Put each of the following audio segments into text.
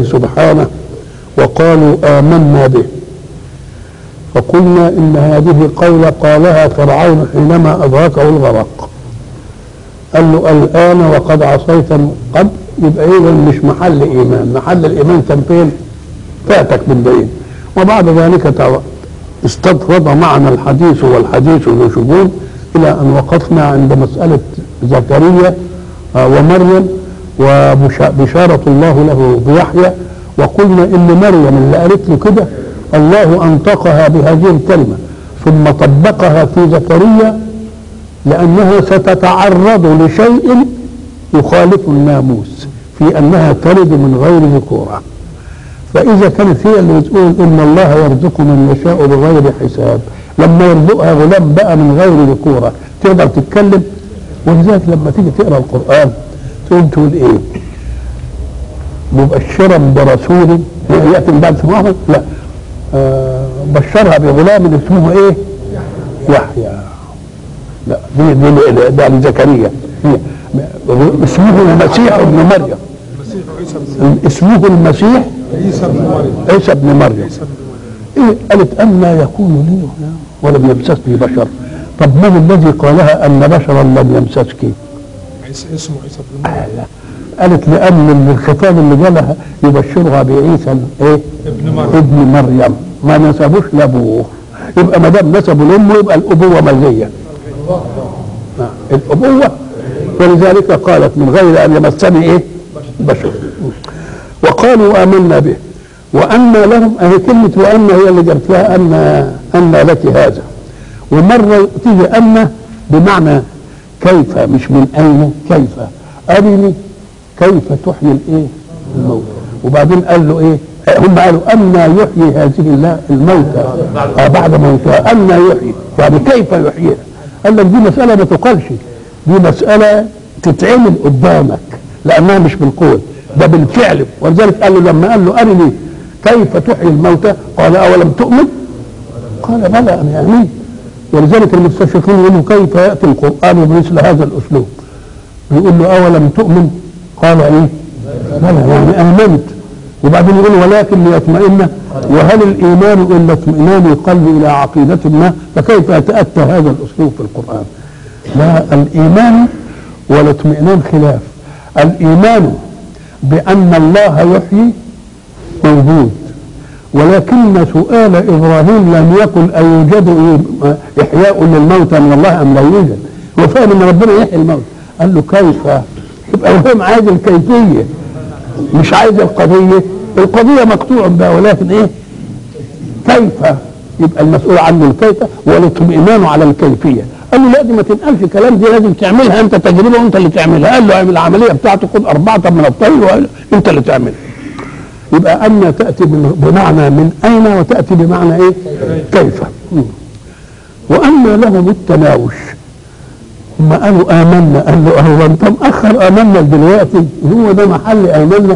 الله سبحانه وقالوا آمنا به فقلنا إن هذه قولة قالها فرعون حينما أدركه الغرق قال له الآن وقد عصيت من قبل يبقى إذا مش محل إيمان محل الإيمان كان فين فاتك من بعيد وبعد ذلك استطرد معنا الحديث والحديث ذو شجون إلى أن وقفنا عند مسألة زكريا ومريم وبشارة الله له بيحيى وقلنا إن مريم اللي قالت له كده الله أنطقها بهذه الكلمة ثم طبقها في زكريا لأنها ستتعرض لشيء يخالف الناموس في أنها تلد من غير ذكورة فإذا كانت هي اللي بتقول إن الله يرزق من يشاء بغير حساب لما يرزقها غلام بقى من غير ذكورة تقدر تتكلم ولذلك لما تيجي تقرا القرآن تقول تقول إيه؟ مبشرا برسول يأتي من بعد اسمه لا آه بشرها بغلام اسمه إيه؟ يحيى لا دي دي ده لزكريا اسمه المسيح ابن مريم اسمه المسيح عيسى بن مريم عيسى ابن مريم إيه قالت أما يكون لي غلام ولم يمسسني بشر طب من الذي قالها أن بشرا لم يمسسك عيسى اسمه عيسى بن مريم لا. قالت لأن الخطاب اللي جالها يبشرها بعيسى إيه ابن مريم ابن مريم ما نسبوش لأبوه يبقى ما دام نسبوا لأمه يبقى الأبوة مزية نعم. الأبوة ولذلك قالت من غير أن يمسني إيه بشر وقالوا آمنا به وأن لهم أهي كلمة وأن هي اللي جبت لها أن أن لك هذا ومرة تيجي أن بمعنى كيف مش من أين كيف أرني كيف تحيي الإيه الموتى وبعدين قال له إيه هم قالوا أن يحيي هذه الله الموتى آه بعد موتها أن يحيي يعني كيف يحييها قال لك دي مسألة ما تقالش دي مسألة تتعمل قدامك لأنها مش بالقول ده بالفعل ولذلك قال له لما قال له أرني كيف تحيي الموتى قال أولم تؤمن قال بلى أنا أمين ولذلك المستشرقين يقولوا كيف يأتي القرآن بمثل هذا الأسلوب يقول له أولم تؤمن قال إيه بلى يعني آمنت وبعدين يقول ولكن ليطمئن وهل الإيمان إلا اطمئنان القلب إلى عقيدة ما فكيف يتأتى هذا الأسلوب في القرآن لا الإيمان والاطمئنان خلاف الإيمان بأن الله يحيي موجود ولكن سؤال إبراهيم لم يكن أيوجد إحياء للموتى من الله أم لا يوجد هو فاهم أن ربنا يحيي الموت قال له كيف يبقى هو عايز الكيفية مش عايز القضية القضية مقطوع بها ولكن إيه كيف يبقى المسؤول عنه الكيف والاطمئنان على الكيفية قال له لا دي ما تنقلش الكلام دي لازم تعملها انت تجربه وانت اللي تعملها قال له اعمل العمليه بتاعته خد اربعه من الطير انت اللي تعملها يبقى ان تاتي بمعنى من اين وتاتي بمعنى ايه كيف واما لهم التناوش هم قالوا امنا قال له هو انت مأخر امنا دلوقتي هو ده محل امنا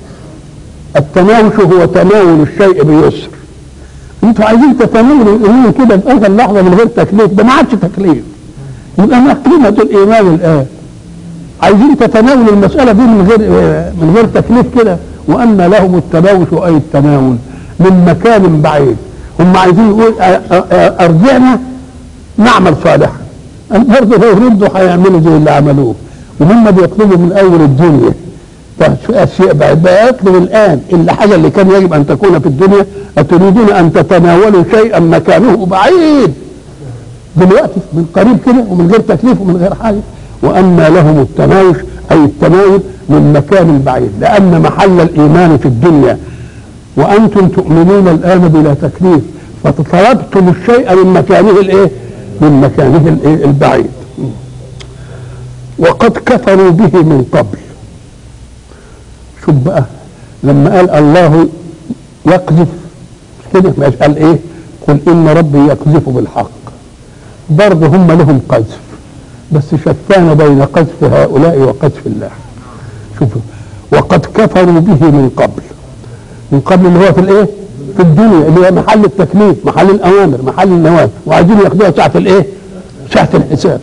التناوش هو تناول الشيء بيسر انتوا عايزين تتناولوا الايمان كده في اخر لحظه من غير تكليف ده ما عادش تكليف يبقى ما قيمه الايمان الان عايزين تتناولوا المساله دي من غير من غير تكليف كده وان لهم التناوش اي التناول من مكان بعيد هم عايزين يقول ارجعنا نعمل صالحا برضه لو ردوا هيعملوا زي اللي عملوه وهم بيطلبوا من اول الدنيا اشياء بعد بقى يطلب الان الحاجه اللي كان يجب ان تكون في الدنيا اتريدون ان تتناولوا شيئا مكانه بعيد دلوقتي من قريب كده ومن غير تكليف ومن غير حاجه واما لهم التناوش اي التناول من مكان بعيد لان محل الايمان في الدنيا وانتم تؤمنون الان بلا تكليف فطلبتم الشيء من مكانه الايه؟ من مكانه الايه؟ البعيد وقد كفروا به من قبل شوف بقى لما قال الله يقذف كده مش قال ايه قل ان ربي يقذف بالحق برضه هم لهم قذف بس شتان بين قذف هؤلاء وقذف الله شوفوا وقد كفروا به من قبل من قبل اللي هو في الايه في الدنيا اللي هي محل التكليف محل الاوامر محل النواهي وعايزين ياخدوها ساعه الايه ساعه الحساب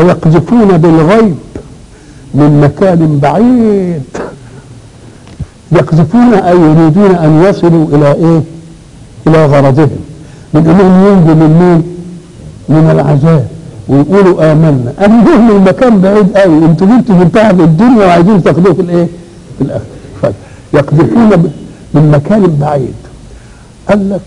ويقذفون بالغيب من مكان بعيد يقذفون أي يريدون أن يصلوا إلى إيه إلى غرضهم من أنهم ينجوا من مين من العذاب ويقولوا آمنا أمنوا من مكان بعيد قوي أنتوا جبتوا منتهى في الدنيا وعايزين تاخدوه في الإيه في الآخر طيب. يقذفون ب- من مكان بعيد قال لك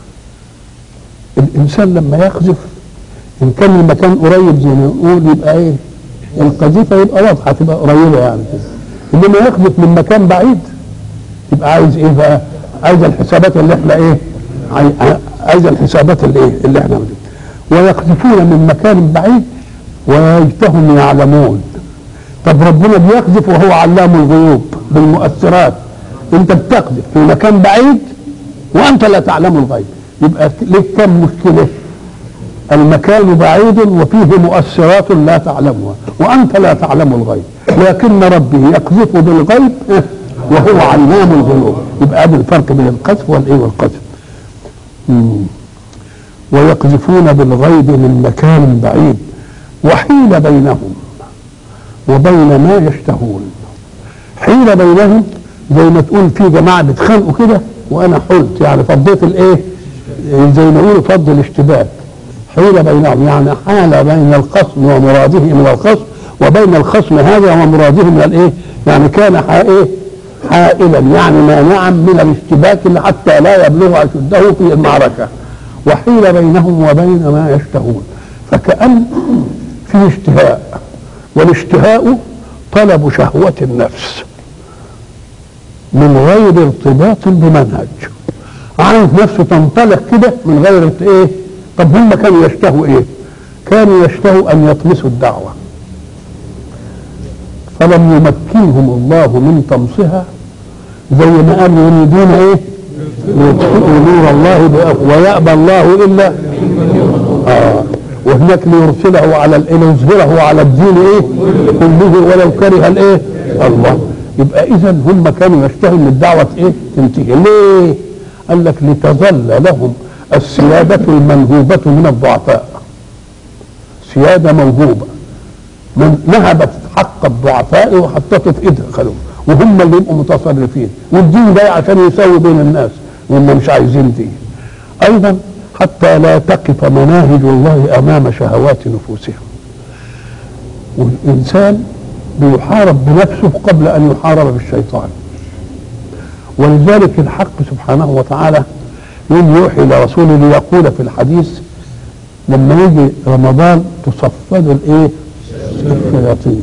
الإنسان لما يقذف إن كان المكان قريب زي ما نقول يبقى إيه القذيفة يبقى واضحة تبقى قريبة يعني كده إنما يقذف من مكان بعيد يبقى عايز ايه بقى عايز الحسابات اللي احنا ايه عاي- عايز الحسابات اللي ايه اللي احنا بنجيب. ويقذفون من مكان بعيد ويجتهم يعلمون طب ربنا بيقذف وهو علام الغيوب بالمؤثرات انت بتقذف في مكان بعيد وانت لا تعلم الغيب يبقى لك كم مشكله المكان بعيد وفيه مؤثرات لا تعلمها وانت لا تعلم الغيب لكن ربي يقذف بالغيب وهو علام الغيوب يبقى هذا الفرق بين القذف والايه والقذف مم. ويقذفون بالغيب من مكان بعيد وحيل بينهم وبين ما يشتهون حيل بينهم زي ما تقول في جماعه بيتخانقوا كده وانا حلت يعني فضيت الايه زي ما يقولوا فض الاشتباك حيل بينهم يعني حال بين الخصم ومراده من الخصم وبين الخصم هذا ومراده من الايه يعني كان حا- ايه حائلا يعني مانعا من الاشتباك حتى لا يبلغ اشده في المعركه وحيل بينهم وبين ما يشتهون فكأن في اشتهاء والاشتهاء طلب شهوة النفس من غير ارتباط بمنهج عايز نفسه تنطلق كده من غير ارت- ايه طب هم كانوا يشتهوا ايه كانوا يشتهوا ان يطمسوا الدعوه فلم يمكنهم الله من طمسها زي ما قال يريدون ايه ليطفئوا نور الله بأف- ويأبى الله الا آه وهناك ليرسله على ال- ليظهره على الدين ايه كله ولو كره الايه الله يبقى اذا هم كانوا يشتهوا ان الدعوه ايه تنتهي ليه قال لك لتظل لهم السياده المنهوبه من الضعفاء سياده موهوبه من نهبت حق الضعفاء وحطته في ايدها خلوه وهم اللي يبقوا متصرفين والدين جاي عشان يساوي بين الناس وهم مش عايزين دين ايضا حتى لا تقف مناهج الله امام شهوات نفوسهم والانسان بيحارب بنفسه قبل ان يحارب بالشيطان ولذلك الحق سبحانه وتعالى يوم يوحي لرسوله ليقول في الحديث لما يجي رمضان تصفد الايه الشياطين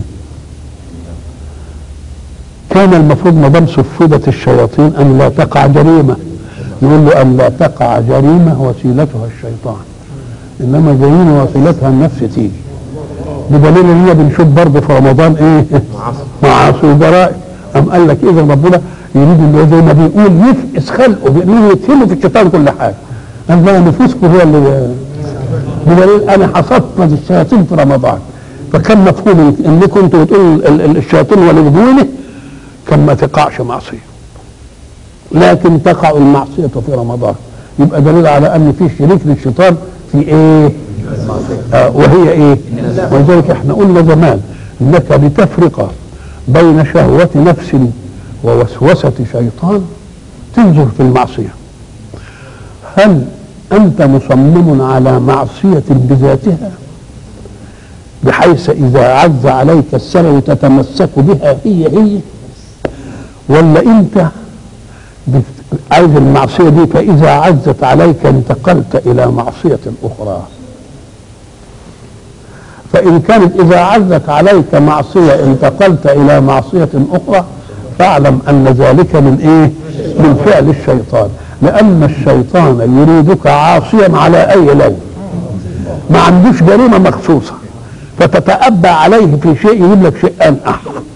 كان المفروض ما دام صفدت الشياطين ان لا تقع جريمه يقول له ان لا تقع جريمه وسيلتها الشيطان انما جريمه وسيلتها النفس تيجي بدليل ان هي بنشوف برضه في رمضان ايه معاصي وجرائم أم قال لك اذا ربنا يريد انه زي ما بيقول يفقس خلقه بانه يتهموا في الشيطان كل حاجه قال لا نفوسكم هو اللي بدليل انا حصدت الشياطين في رمضان فكان مفهوم انكم انتوا بتقولوا ال- ال- الشياطين ولدونه كان ما تقعش معصيه لكن تقع المعصيه في رمضان يبقى دليل على ان في شريك للشيطان في ايه آه وهي ايه ولذلك احنا قلنا زمان انك لتفرق بين شهوة نفس ووسوسة شيطان تنظر في المعصية هل أنت مصمم على معصية بذاتها بحيث إذا عز عليك السبب تتمسك بها هي هي ولا أنت بت- عايز المعصية دي فإذا عزت عليك انتقلت إلى معصية أخرى فإن كانت إذا عزت عليك معصية انتقلت إلى معصية أخرى فاعلم أن ذلك من إيه؟ من فعل الشيطان لأن الشيطان يريدك عاصيا على أي لون ما عندوش جريمة مخصوصة فتتأبى عليه في شيء يجيب لك شيء أنقح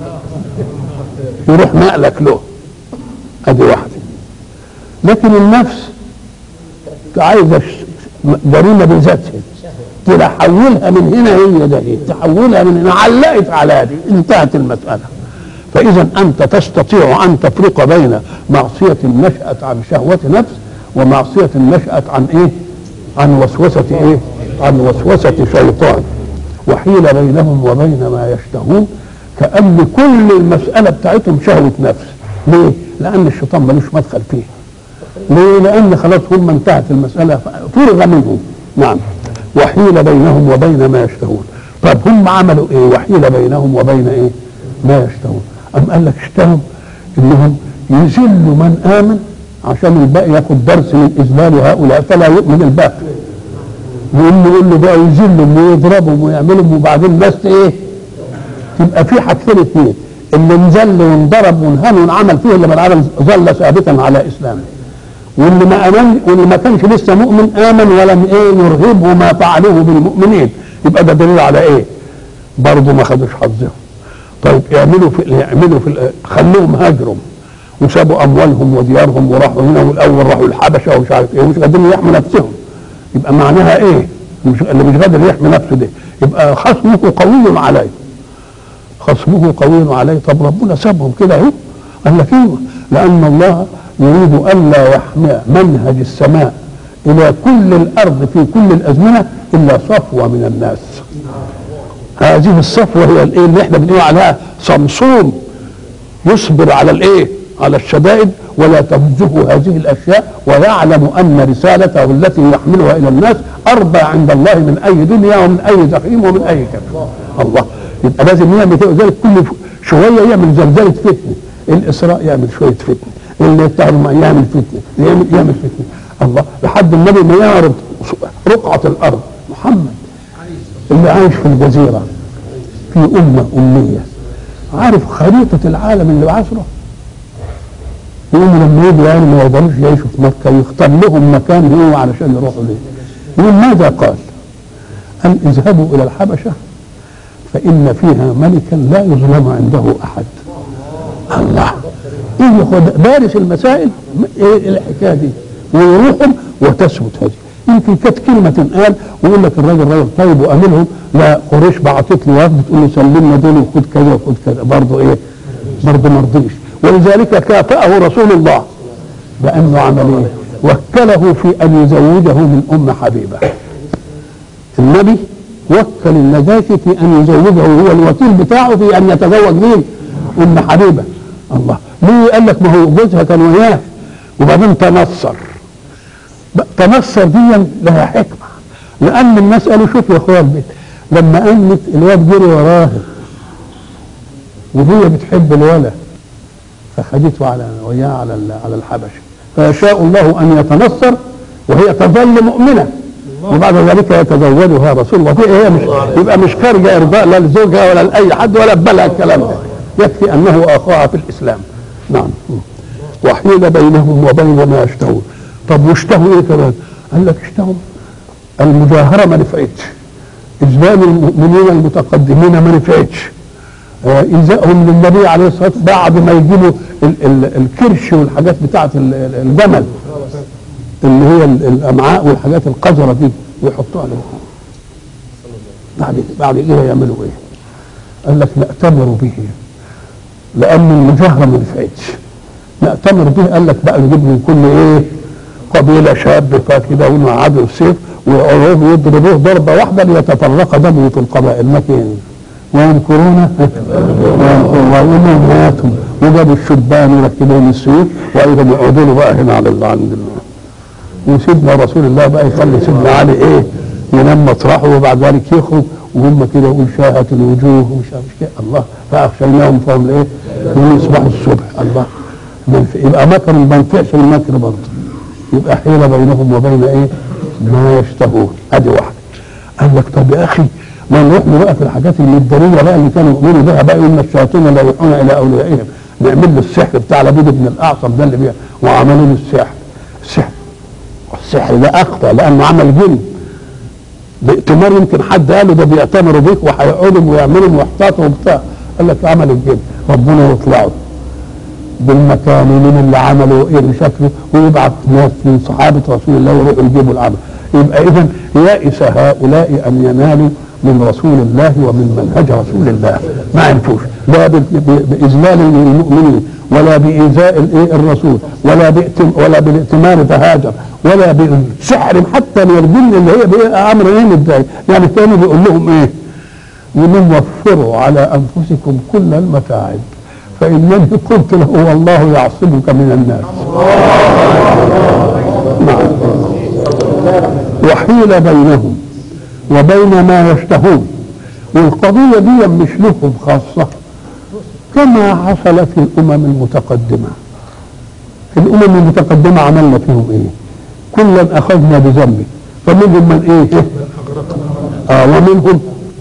يروح نقلك له ادي واحده لكن النفس عايزه ش- جريمه بذاتها تحولها من هنا هي ده هي تحولها من هنا علقت على دي انتهت المساله فاذا انت تستطيع ان تفرق بين معصيه نشات عن شهوه نفس ومعصيه نشات عن ايه عن وسوسه ايه عن وسوسه شيطان وحيل بينهم وبين ما يشتهون كأن كل المسألة بتاعتهم شهوة نفس ليه؟ لان الشيطان ملوش مدخل فيه ليه لان خلاص هم انتهت المساله فرغ منهم نعم وحيل بينهم وبين ما يشتهون طب هم عملوا ايه وحيل بينهم وبين ايه ما يشتهون ام قال لك اشتهوا انهم يذلوا من امن عشان الباقي ياخد درس من اذلال هؤلاء فلا يؤمن الباقي يقول له يقول له بقى يذلهم ويضربهم ويعملهم وبعدين الناس ايه تبقى في حاجتين اثنين اللي انذل وانضرب وانهان وانعمل فيه اللي بالعالم ظل ثابتا على اسلامه واللي ما امن واللي ما كانش لسه مؤمن امن ولم ايه يرهبه ما فعلوه بالمؤمنين يبقى ده دليل على ايه؟ برضه ما خدوش حظهم طيب يعملوا في يعملوا في خلوهم هاجروا وسابوا اموالهم وديارهم وراحوا هنا والاول راحوا الحبشه ومش عارف ايه ومش قادرين يحموا نفسهم يبقى معناها ايه؟ مش اللي مش قادر يحمي نفسه ده يبقى خصمه قوي عليه خصمه قوي عليه طب ربنا سابهم كده اهو قال لك ايوه لان الله يريد الا يحمي منهج السماء الى كل الارض في كل الازمنه الا صفوه من الناس هذه الصفوه هي الايه اللي احنا بنقول عليها صمصوم يصبر على الايه على الشدائد ولا تهزه هذه الاشياء ويعلم ان رسالته التي يحملها الى الناس اربى عند الله من اي دنيا ومن اي زخيم ومن اي كفر الله يبقى لازم يعمل كده ذلك كل شويه يعمل زلزله فتنه الاسراء يعمل شويه فتنه اللي يتعلم يعمل فتنه يعمل يعمل فتنه الله لحد النبي ما يعرض رقعه الارض محمد اللي عايش في الجزيره في امه اميه عارف خريطه العالم اللي بعصره يقوم لما يجوا يعني ما يقدروش يعيشوا في مكه يختار لهم مكان هو علشان يروحوا ليه يقول ماذا قال؟ قال اذهبوا الى الحبشه فإن فيها ملكا لا يظلم عنده أحد الله إيه ياخد دارس المسائل إيه الحكاية دي ويروحهم وتثبت هذه يمكن كانت كلمة تنقال ويقول لك الراجل راجل طيب وأملهم لا قريش بعتت له وفد تقول له سلمنا دول وخد كذا وخد كذا برضه إيه برضه ما رضيش ولذلك كافأه رسول الله بأنه عمل إيه وكله في أن يزوجه من أم حبيبة النبي وكل النجاشي في ان يزوجه هو الوكيل بتاعه في ان يتزوج مين؟ ام حبيبه الله ليه قال لك ما هو جوزها كان وياه وبعدين تنصر تنصر دي لها حكمه لان الناس قالوا شوف يا اخويا البيت لما قامت الواد جري وراها وهي بتحب الولد فخدته على وياه على على الحبشه فيشاء الله ان يتنصر وهي تظل مؤمنه وبعد ذلك يتزوجها رسول الله دي هي مش يبقى مش خارجه ارضاء لا لزوجها ولا لاي حد ولا بلها الكلام ده يكفي انه اخاها في الاسلام نعم وحيل بينهم وبين ما يشتهون طب واشتهوا ايه كمان؟ قال لك اشتهوا المجاهره ما نفعتش اجلال المؤمنين المتقدمين ما نفعتش ايذائهم للنبي عليه الصلاه والسلام بعد ما يجيبوا ال- ال- الكرش والحاجات بتاعه ال- الجمل اللي هي الامعاء والحاجات القذره دي ويحطوها عليهم بعد بعد كده يعملوا ايه؟ قال لك نأتمر به لأن المجاهرة ما نفعتش نأتمر به قال لك بقى نجيب من كل ايه؟ قبيلة شاب فكده ونقعدوا السيف ويقعدوا يضربوه ضربة واحدة ليتفرق دمه في القبائل مكان وينكرون ويقولون هاتهم وجابوا الشبان وركبوهم السيوف وايضا يقعدوا له بقى هنا على اللي عند الله وسيدنا رسول الله بقى يخلي سيدنا علي ايه ينام مطرحه وبعد ذلك يخرج وهم كده يقول شاهت الوجوه ومش عارف كده الله فاخشيناهم فهم ايه يقول يصبحوا الصبح الله منف... يبقى مكر ما ينفعش المكر برضه يبقى حيلة بينهم وبين ايه ما يشتهون ادي واحده قال لك طب يا اخي ما نروح له بقى في الحاجات المداريه بقى اللي كانوا يؤمنوا بها بقى ان الشياطين لا يوحون الى اوليائهم نعمل له السحر بتاع لبيد بن الاعصم ده اللي بيه وعملوا له السحر السحر السحر ده اخطا لانه عمل جن بائتمار يمكن حد قال له ده بيأتمروا بيك وهيقعدوا ويعملوا واحتاطوا وبتاع قال لك عمل الجن ربنا يطلعوا بالمكان من اللي عملوا ايه اللي شكله ويبعث ناس من صحابه رسول الله ويروحوا يجيبوا العمل يبقى اذا يائس هؤلاء ان ينالوا من رسول الله ومن منهج رسول الله ما عرفوش لا ب- ب- باذلال للمؤمنين ولا بايذاء الايه الرسول ولا بائتم ولا بالائتمار تهاجر ولا بالسحر حتى من الجن اللي هي بإيه امر ايه متضايق يعني كانوا بيقول لهم ايه يقول لهم وفروا على انفسكم كل المتاعب فإنني قلت له والله يعصمك من الناس نعم وحيل بينهم وبين ما يشتهون والقضية دي مش لهم خاصة كما حصل في الأمم المتقدمة في الأمم المتقدمة عملنا فيهم إيه كلا أخذنا بذنبه فمنهم من إيه آه ومنهم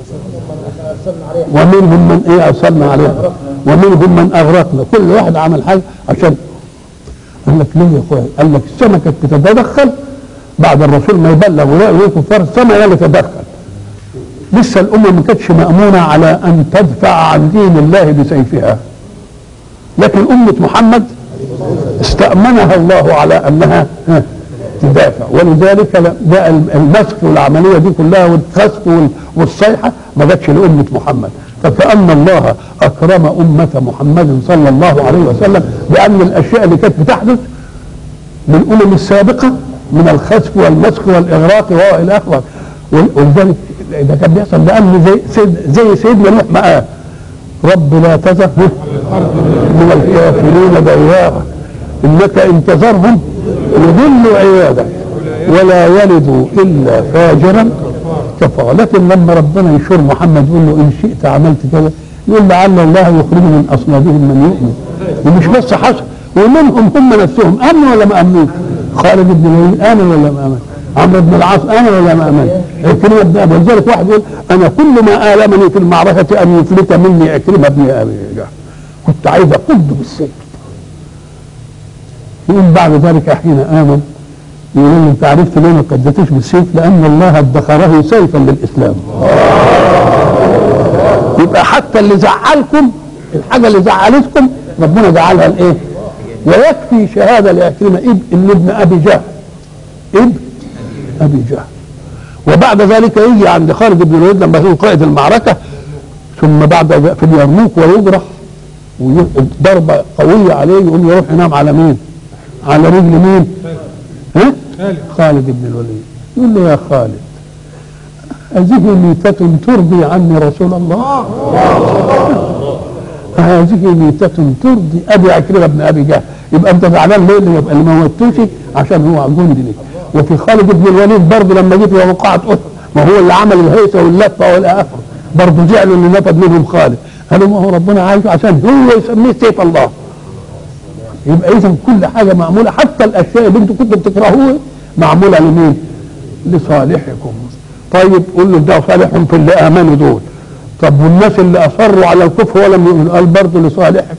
ومنهم من إيه أرسلنا عليه ومنهم من أغرقنا كل واحد عمل حاجة عشان قال لك ليه يا اخويا؟ قال لك السماء كانت بتتدخل بعد الرسول ما يبلغ ولاء الكفار السماء هي اللي تتدخل لسه الامه ما كانتش مامونه على ان تدفع عن دين الله بسيفها لكن امه محمد استامنها الله على انها ها، تدافع ولذلك جاء المسك والعمليه دي كلها والخسف وال- والصيحه ما جاتش لامه محمد فكأن الله أكرم أمة محمد صلى الله عليه وسلم بأن الأشياء اللي كانت بتحدث من الأمم السابقة من الخسف والمسخ والإغراق وهو إلى آخره ول- ولذلك ده كان بيحصل لأن زي, سيد زي سيدنا نوح ما قال رب لا تذر من الكافرين ديارا إنك إن تذرهم يضلوا عبادك ولا يلدوا إلا فاجرا كفر لكن لما ربنا يشور محمد يقول له إن شئت عملت كذا يقول لعل الله يخرج من أصلابهم من يؤمن ومش بس حصل ومنهم هم نفسهم امنوا ولا ما امنوش خالد بن الوليد امن ولا ما امن عمرو بن العاص امن ولا ما امن عكرمه بن ابي ولذلك واحد يقول انا كل ما المني في المعركه ان يفلت مني عكرمه بن ابي جهل كنت عايز اقض بالسيف يقول بعد ذلك حين امن يقول له انت عرفت ليه ما قدتوش بالسيف لان الله ادخره سيفا للاسلام يبقى حتى اللي زعلكم الحاجه اللي زعلتكم ربنا جعلها الايه ويكفي شهاده لعكرمه ابن ان ابن ابي جهل ابن ابي جهل وبعد ذلك يجي عند خالد بن الوليد لما يكون قائد المعركه ثم بعد ذلك في اليرموك ويجرح وضربه قويه عليه يقوم يروح ينام على مين؟ على رجل مين؟ ها؟ خالد خالد بن الوليد يقول له يا خالد هذه ميتة ترضي عني رسول الله هذه ميتة ترضي ابي عكرمه بن ابي جهل يبقى انت زعلان ليه اللي يبقى اللي ما موتوش عشان هو جندي لك وفي خالد بن الوليد برضه لما جيت في وقعت احد ما هو اللي عمل الهيثه واللفه والى اخره برضه زعلوا اللي نفذ منهم خالد قالوا ما هو ربنا عايزه عشان هو يسميه سيف الله يبقى اذا كل حاجه معموله حتى الاشياء اللي انتم كنتوا بتكرهوها معموله لمين؟ لصالحكم طيب قول له ده صالحهم في اللي امنوا دول طب والناس اللي اصروا على الكفر ولم يؤمنوا قال برضه لصالحكم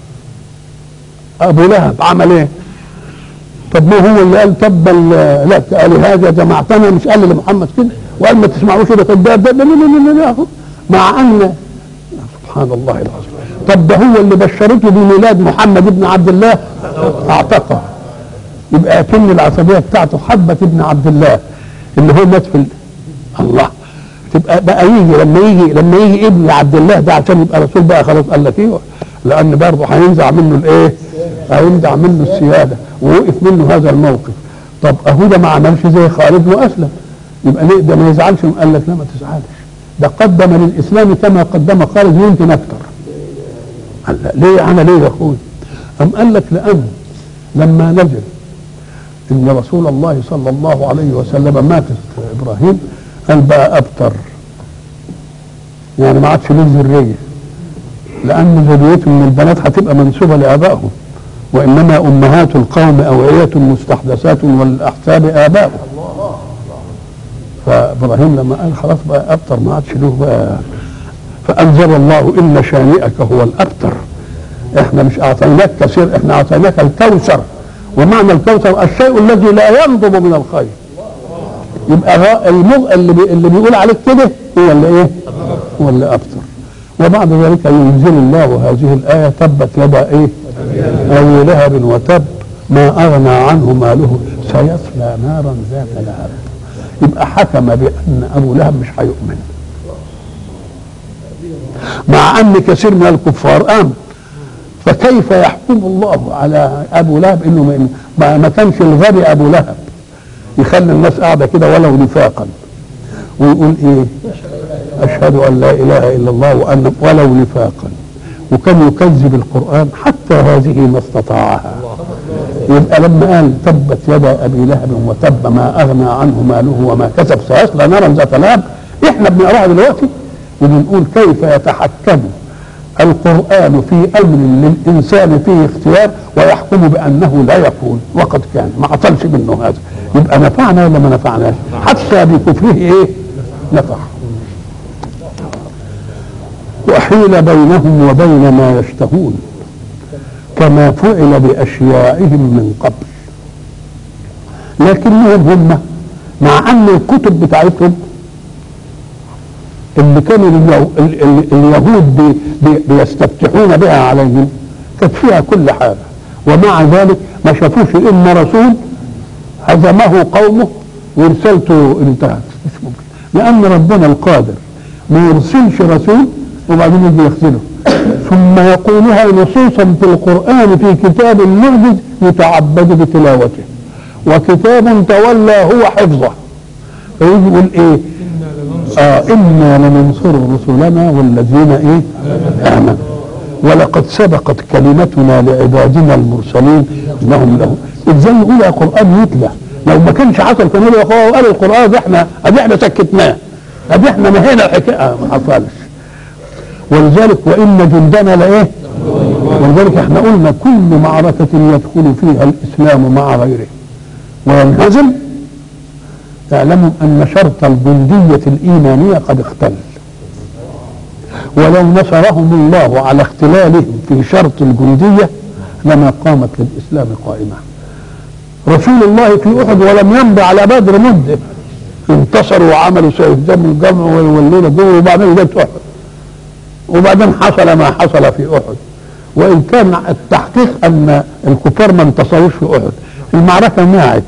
ابو لهب عمل ايه؟ طب ما هو اللي قال تبا لك قال هذا جمعتنا مش قال لمحمد كده وقال ما تسمعوش ده كذاب ده لا لا لا لا لا مع ان سبحان الله العظيم طب ده هو اللي بشرته بميلاد محمد بن عبد الله اعتقه يبقى كن العصبيه بتاعته حبه ابن عبد الله اللي هو مات في ال- الله تبقى بقى يجي لما يجي لما يجي ابن عبد الله ده عشان يبقى رسول بقى خلاص قال لك ايه لان برضه هينزع منه الايه؟ هينزع منه السياده ووقف منه هذا الموقف طب اهو ده ما عملش زي خالد واسلم يبقى ليه ده ما يزعلش قال لك لا ما تزعلش ده قدم للاسلام كما قدم خالد يمكن اكثر قال لا ليه عمل ايه يا اخوي؟ أم قال لك لأن لما نزل إن رسول الله صلى الله عليه وسلم مات إبراهيم قال بقى أبتر يعني ما عادش له ذرية لأن ذريته من البنات هتبقى منسوبة لآبائهم وإنما أمهات القوم أوعية مستحدثات والأحساب آباؤهم فإبراهيم لما قال خلاص بقى أبتر ما عادش له بقى فأنزل الله إن شانئك هو الأبتر احنا مش اعطيناك كثير احنا اعطيناك الكوثر ومعنى الكوثر الشيء الذي لا ينضب من الخير يبقى غا- المغ... اللي, بي... اللي بيقول عليك كده هو اللي ايه هو اللي ابتر وبعد ذلك ينزل الله هذه الايه تبت يدا ايه ابي لهب وتب ما اغنى عنه ماله سيصلى نارا ذات لهب يبقى حكم بان ابو لهب مش هيؤمن مع ان كثير من الكفار امن فكيف يحكم الله على ابو لهب انه ما- ما, ما كانش الغبي ابو لهب يخلي الناس قاعده كده ولو نفاقا ويقول ايه اشهد ان لا اله الا الله وان ولو نفاقا وكان يكذب القرآن حتى هذه ما استطاعها يبقى لما قال تبت يدا أبي لهب وتب ما أغنى عنه ماله وما كسب سيصلى نارا ذات لهب احنا بنقراها دلوقتي وبنقول كيف يتحكم القرآن في أمر للإنسان فيه اختيار ويحكم بأنه لا يكون وقد كان ما حصلش منه هذا يبقى نفعنا ولا ما نفعناش حتى بكفره ايه نفع وحيل بينهم وبين ما يشتهون كما فعل بأشيائهم من قبل لكنهم هم مع أن الكتب بتاعتهم اللي كانوا اليهو- ال- ال- اليهود بي بي بيستفتحون بها عليهم كانت فيها كل حاجة ومع ذلك ما شافوش إلا رسول هزمه قومه ورسالته انتهت مش ممكن لأن ربنا القادر ما يرسلش رسول وبعدين يجي يخذله ثم يقولها نصوصا في القرآن في كتاب معجز يتعبد بتلاوته وكتاب تولى هو حفظه فيجي يقول ايه آه إنا لننصر رسلنا والذين إيه آمنوا ولقد سبقت كلمتنا لعبادنا المرسلين إنهم له إزاي يقول يا قرآن يتلى لو ما كانش حصل كان يقول يا أخوة قال القرآن ده إحنا أدي إحنا سكتناه أدي إحنا نهينا الحكاية آه، ما حصلش ولذلك وإن جندنا لإيه ولذلك إحنا قلنا كل معركة يدخل فيها الإسلام مع غيره وينهزم اعلموا ان شرط الجندية الايمانية قد اختل ولو نصرهم الله على اختلالهم في شرط الجندية لما قامت للاسلام قائمة رسول الله في احد ولم يمضي على بدر مدة انتصروا وعملوا سيهزموا الجمع ويولون الجمع وبعدين جت احد وبعدين حصل ما حصل في احد وان كان التحقيق ان الكفار ما انتصروش في احد المعركة ماعت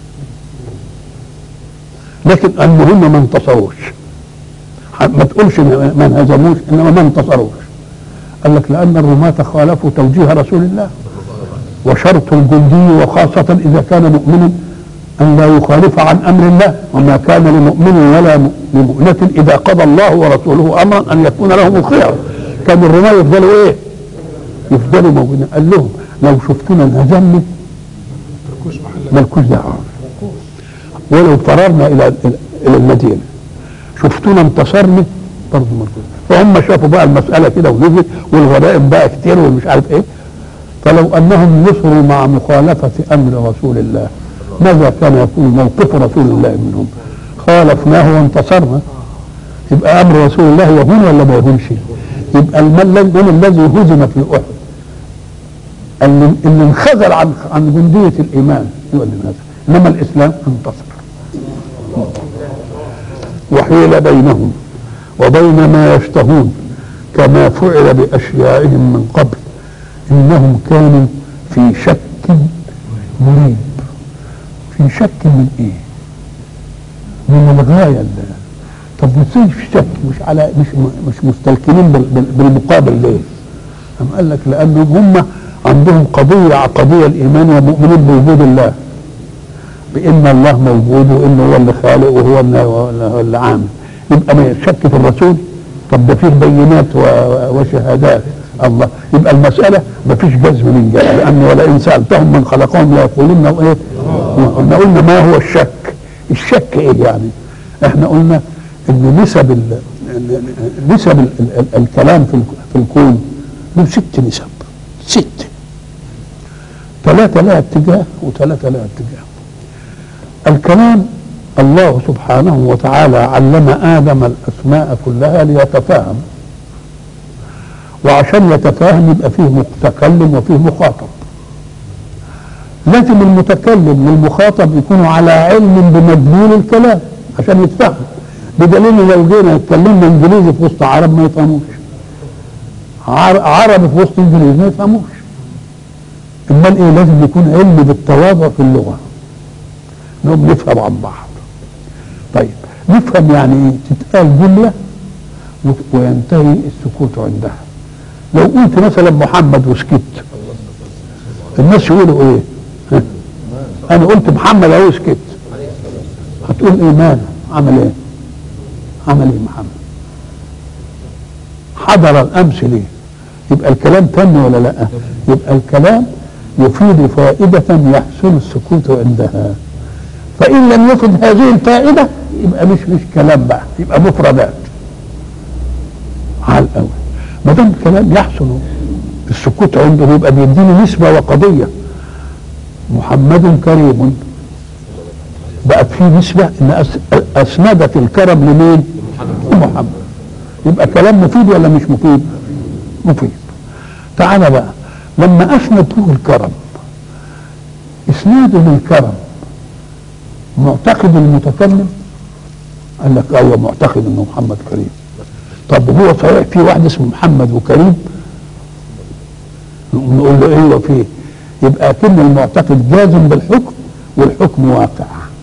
لكن المهم ما انتصروش ما تقولش إن ما انهزموش انما ما انتصروش قال لك لان الرماة خالفوا توجيه رسول الله وشرط الجندي وخاصة اذا كان مؤمنا ان لا يخالف عن امر الله وما كان لمؤمن ولا لمؤمنة اذا قضى الله ورسوله امرا ان يكون لهم الخيار كان الرماة يفضلوا ايه يفضلوا موجودين قال لهم لو شفتونا انهزمنا تركوش محل مالكوش دعوه ولو فررنا الى الى المدينه شفتونا انتصرنا برضه مالكوش فهم شافوا بقى المساله كده ونزلت والغنائم بقى كتير ومش عارف ايه فلو انهم نصروا مع مخالفه امر رسول الله ماذا كان يكون موقف رسول الله منهم؟ خالفناه وانتصرنا يبقى امر رسول الله يهون ولا ما يهونش؟ يبقى المل من الذي هزم في احد اللي, اللي انخذل عن عن جنديه الايمان هو اللي انهزم انما الاسلام انتصر وحيل بينهم وبين ما يشتهون كما فعل باشيائهم من قبل انهم كانوا في شك مريب في شك من ايه من الغايه اللي طب ازاي في شك مش على مش مش مستلكمين بال- بال- بالمقابل ليه؟ أم قال لك لانهم هم عندهم قضيه عقديه الايمان ومؤمنين بوجود الله بان الله موجود وانه هو اللي خالق وهو اللي, هو اللي عامل يبقى ما يشك في الرسول طب ده فيه بينات و- و- وشهادات الله يبقى المسألة ما فيش جزم من جهة لأن ولئن سألتهم من خلقهم لا يقولون إيه؟ احنا قلنا ما هو الشك؟ الشك إيه يعني؟ احنا قلنا إن نسب ال ال- نسب ال ال الكلام في الك- في الكون له ست نسب ست ثلاثة لها اتجاه وثلاثة لها اتجاه الكلام الله سبحانه وتعالى علم آدم الأسماء كلها ليتفاهم وعشان يتفاهم يبقى فيه متكلم وفيه مخاطب لازم المتكلم والمخاطب يكونوا على علم بمدلول الكلام عشان يتفهم بدليل لو جينا اتكلمنا انجليزي في وسط عرب ما يفهموش عر- عربي في وسط انجليزي ما يفهموش امال ايه لازم يكون علم بالتواضع في اللغه نقوم نفهم عن بعض طيب نفهم يعني ايه تتقال جمله و- وينتهي السكوت عندها لو قلت مثلا محمد وسكت الناس يقولوا ايه ها؟ انا قلت محمد اهو سكت هتقول ايه ماله عمل ايه عمل ايه محمد حضر الامس ليه يبقى الكلام تم ولا لا يبقى الكلام يفيد فائدة يحسن السكوت عندها فإن لم يفد هذه الفائدة يبقى مش مش كلام بقى يبقى مفردات على الأول ما دام كلام يحسن السكوت عنده يبقى بيديني نسبة وقضية محمد كريم بقت في نسبة ان أس- اسندت الكرم لمين؟ لمحمد يبقى كلام مفيد ولا مش مفيد؟ مفيد تعالى بقى لما اسند له الكرم اسناده للكرم معتقد المتكلم قال لك ايوه معتقد انه محمد كريم طب هو صحيح في واحد اسمه محمد وكريم نقول له ايوه فيه يبقى كن المعتقد جازم بالحكم والحكم واقع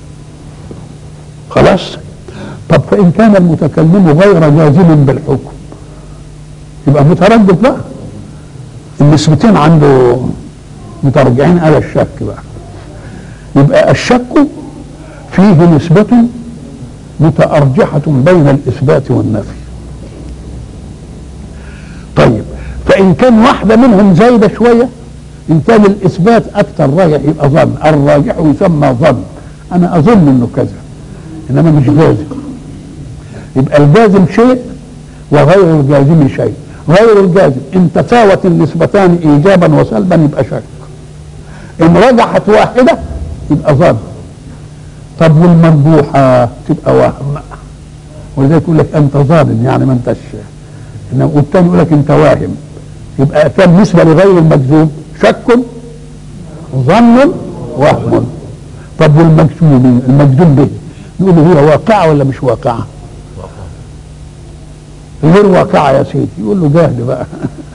خلاص طب فان كان المتكلم غير جازم بالحكم يبقى متردد بقى النسبتين عنده مترجعين على الشك بقى يبقى الشك فيه نسبة متأرجحة بين الإثبات والنفي طيب فإن كان واحدة منهم زايدة شوية إن كان الإثبات أكثر راجح يبقى ظن الراجح يسمى ظن أنا أظن إنه كذا إنما مش جازم يبقى الجازم شيء وغير الجازم شيء غير الجازم إن تساوت النسبتان إيجابا وسلبا يبقى شك إن رجحت واحدة يبقى ظن طب والمرجوحة تبقى وهم ولذلك يقول لك أنت ظالم يعني ما أنتش إنما والتاني يقول لك أنت واهم يبقى كم نسبة لغير المجزوم شك ظن وهم طب والمجزوم المجزوم به نقول له هي واقعة ولا مش واقعة غير واقعة يا سيدي يقول له جهل بقى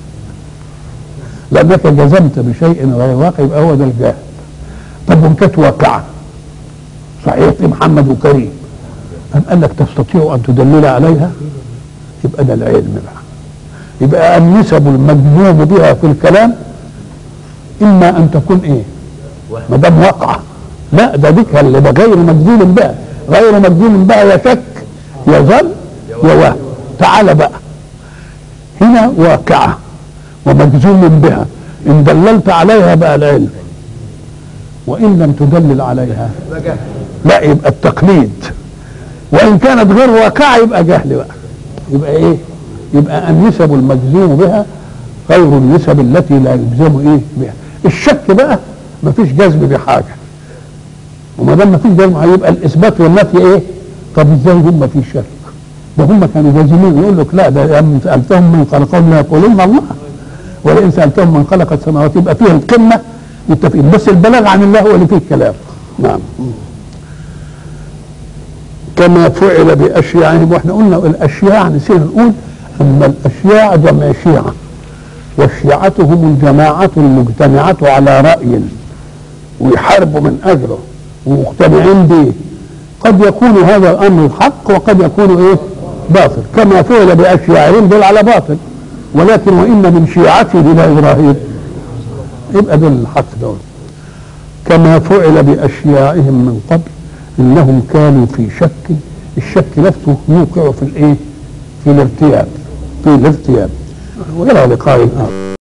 لأنك جزمت بشيء غير واقع يبقى هو ده الجهل طب وإن كانت واقعة صحيح في محمد وكريم أم قال لك تستطيع أن تدلل عليها يبقى ده العلم بقى يبقى النسب المجزوم بها في الكلام إما أن تكون إيه ما دام واقعة لا ده ديك اللي ده غير مجزوم بها غير مجزوم بها يا شك يا ظن يا وهم تعال بقى هنا واقعة ومجزوم بها إن دللت عليها بقى العلم وإن لم تدلل عليها لا يبقى التقليد وإن كانت غير واقعة يبقى جهل بقى يبقى إيه يبقى النسب المجزوم بها غير النسب التي لا يجزم إيه بها الشك بقى مفيش جزم بحاجة وما دام مفيش جزم هيبقى الإثبات والنفي إيه طب إزاي هم في شك ده هم كانوا جازمين يقول لك لا ده إن سألتهم من خلقهم لا يقولون الله ولئن سألتهم من خلق السماوات يبقى فيه القمة متفقين بس البلاغ عن الله هو اللي فيه الكلام نعم كما فعل بأشياعهم واحنا قلنا الأشياع نسينا نقول أن الأشياع جمع شيعة والشيعة هم الجماعة المجتمعة على رأي ويحاربوا من أجله ومقتنعين به قد يكون هذا الأمر الحق وقد يكون إيه باطل كما فعل بأشياعهم دول على باطل ولكن وإن من شيعته إلى إبراهيم يبقى دول الحق دول كما فعل بأشياعهم من قبل إنهم كانوا في شك الشك نفسه يوقع في الإيه في الارتياب في الارتياب وإلى لقاء آخر